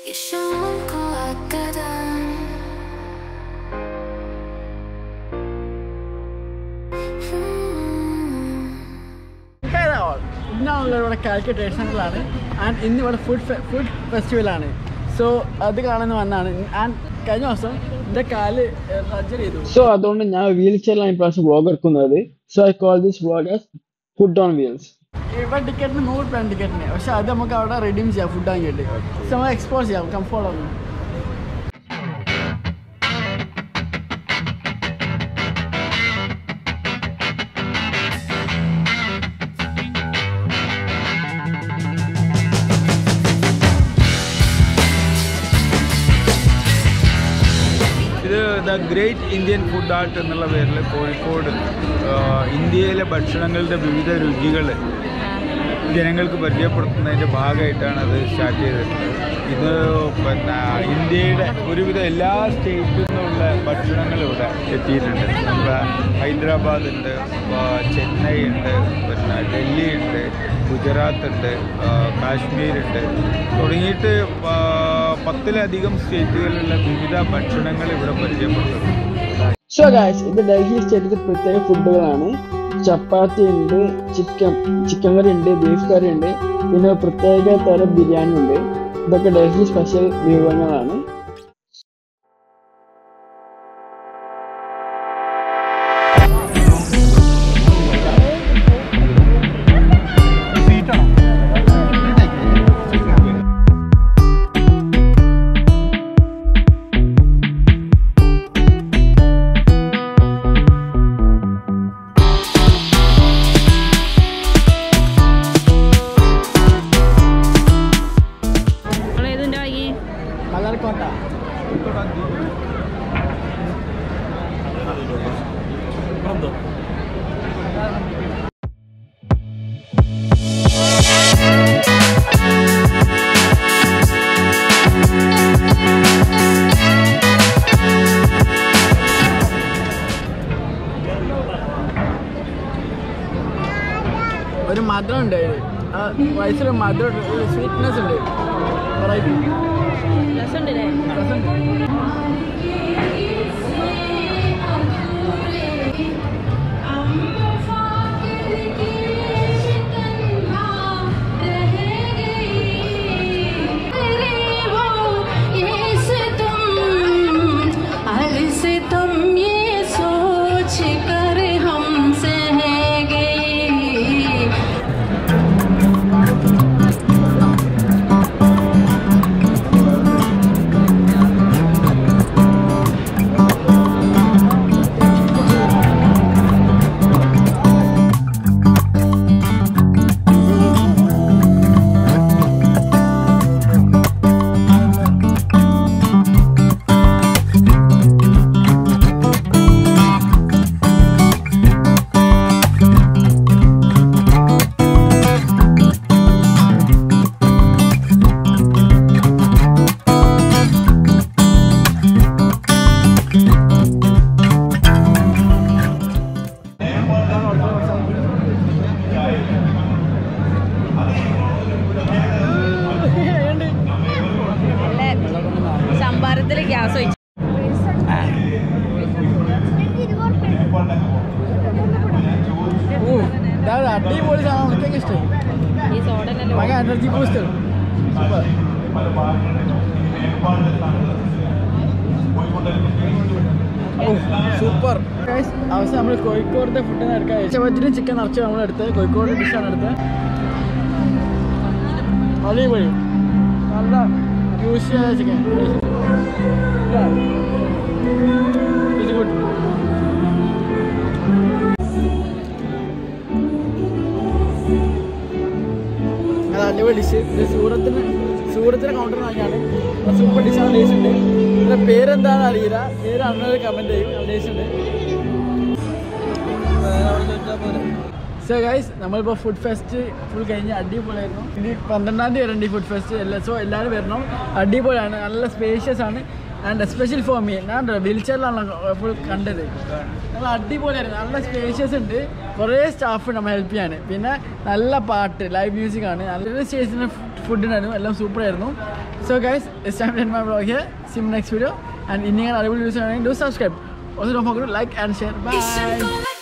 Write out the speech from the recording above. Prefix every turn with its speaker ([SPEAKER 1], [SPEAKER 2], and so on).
[SPEAKER 1] ये शाम को कदम
[SPEAKER 2] ഇന്നാണുള്ള ഇവിടെ കാലിക്കറ്റ് ട്രേഡ് സെൻ്ററിലാണ് ആൻഡ് ഇന്ന് ഇവിടെ ഫുഡ് ഫുഡ് ഫെസ്റ്റിവലാണ് സോ അത് കാണാൻ വന്നാണ് ആൻഡ് കഴിഞ്ഞ ദിവസം എൻ്റെ കാല് സർജറി ചെയ്തു സോ അതുകൊണ്ട് ഞാൻ വീൽ ചെയറിലാണ് ഇപ്രാവശ്യം വ്ളോഗ് എടുക്കുന്നത് so I call this vlog as food on wheels ഇവിടെ ടിക്കറ്റിന് നൂറ് രൂപയാണ് ടിക്കറ്റിന് പക്ഷെ അത് നമുക്ക് അവിടെ റെഡീം ചെയ്യാം ഫുഡ് വാങ്ങിയിട്ട് സോ നമുക്ക് എക്സ്പ്ലോർ ചെയ്യാം കംഫോർട്ട് ആവും
[SPEAKER 3] ഇത് the great Indian food art എന്നുള്ള പേരിൽ കോഴിക്കോട് ആ, ഇന്ത്യയിലെ ഭക്ഷണങ്ങളുടെ വിവിധ രുചികൾ ജനങ്ങൾക്ക് പരിചയപ്പെടുത്തുന്നതിൻ്റെ ഭാഗമായിട്ടാണ് അത് സ്റ്റാർട്ട് ചെയ്തിട്ടുള്ളത് ഇത് പിന്നെ ഇന്ത്യയുടെ ഒരുവിധ എല്ലാ സ്റ്റേറ്റിൽ നിന്നുള്ള ഭക്ഷണങ്ങൾ ഇവിടെ എത്തിയിട്ടുണ്ട് നമ്മുടെ ഹൈദരാബാദ് ഉണ്ട് ആ, ചെന്നൈ ഉണ്ട് പിന്നെ ഡൽഹി ഉണ്ട് ഗുജറാത്ത് ഉണ്ട് ആ, കാശ്മീർ ഉണ്ട് തുടങ്ങിയിട്ട് ആ, പത്തിലധികം സ്റ്റേറ്റുകളിലുള്ള വിവിധ ഭക്ഷണങ്ങൾ ഇവിടെ പരിചയപ്പെടുത്തുന്നു
[SPEAKER 2] സോ ഗായ്സ് ഇത് ഡൽഹി സ്റ്റേറ്റിലെ പ്രത്യേക ഫുഡുകളാണ് ചപ്പാത്തി ഉണ്ട് ചിക്കൻ ചിക്കൻ കറി ഉണ്ട് ബീഫ് കറി ഉണ്ട് പിന്നെ പ്രത്യേക തരം ബിരിയാണി ഉണ്ട് ഇതൊക്കെ ഡൽഹി സ്പെഷ്യൽ വിഭവങ്ങളാണ്
[SPEAKER 4] നിങ്ങളേതിൻ്റെ വാങ്ങി
[SPEAKER 2] മലർക്കോട്ട ഒരു മധുരം ഉണ്ട് അതില്. ആ വയസ്സിൽ മധുരം ഒരു സ്വീറ്റ്നെസ് ഉണ്ട് വെറൈറ്റി
[SPEAKER 4] രസമുണ്ടല്ലേ
[SPEAKER 1] तुम ये सोच कर हमसे गई
[SPEAKER 4] സംഭാരത്തിൽ ഗ്യാസ് ഒഴിച്ചു
[SPEAKER 2] ഓ ഇതാണ് അടിപൊളി സാധനം എനിക്കൊക്കെ ഇഷ്ടമായി
[SPEAKER 4] ഈ സോഡ
[SPEAKER 2] ഭയങ്കര എനർജി ബൂസ്റ്റർ സൂപ്പർ സൂപ്പർ അവസാനം നമ്മൾ കോഴിക്കോടത്തെ ഫുഡ് എടുക്കാൻ ചവറ്റിന് ചിക്കൻ നിറച്ച് നമ്മളെടുത്ത് കോഴിക്കോട് ഡിഷാണ് എടുത്തത് അടിപൊളി നല്ല ജ്യൂസി ചിക്കൻ ഗുഡ് അത് അടിപൊളി ഡിഷ് ഇത് സൂറത്തിന് സൂറത്തിന് കൗണ്ടർ വാങ്ങിയാണ് സൂപ്പർ ഡിഷാണ് ടേസ്റ്റ് ഉണ്ട് ഇതിന്റെ പേരെന്താണെന്ന് അറിയില്ല പേര് അന്നൊരു കമന്റ് ചെയ്യും ടേസ്റ്റ് ഉണ്ട് സോ ഗൈസ് നമ്മളിപ്പോൾ ഫുഡ് ഫെസ്റ്റ് ഫുൾ കഴിഞ്ഞ് അടിപൊളിയായിരുന്നു ഇനി പന്ത്രണ്ടാം തീയതി വരണ്ട ഈ ഫുഡ് ഫെസ്റ്റ് എല്ലാ സോ എല്ലാവരും വരണം അടിപൊളിയാണ് നല്ല സ്പേഷ്യസ് ആണ് ആൻഡ് എസ്പെഷ്യൽ ഫോർ മീ ഞാൻ വീൽ ചെയറിലാണ് ഫുൾ കണ്ടത് നല്ല അടിപൊളിയായിരുന്നു നല്ല സ്പേഷ്യസ് ഉണ്ട് കുറേ സ്റ്റാഫ് നമ്മൾ ഹെൽപ്പ് ചെയ്യാൻ പിന്നെ നല്ല പാട്ട് ലൈവ് മ്യൂസിക് ആണ് നല്ലൊരു സ്റ്റേജിന് ഫുഡ് ഉണ്ടായിരുന്നു എല്ലാം സൂപ്പർ ആയിരുന്നു so guys it's time to my vlog here seem next video and ഇനി ഞാൻ അടിപൊളി വീഡിയോസ് ആണെങ്കിൽ do subscribe also don't forget like and share bye
[SPEAKER 1] Isn't gonna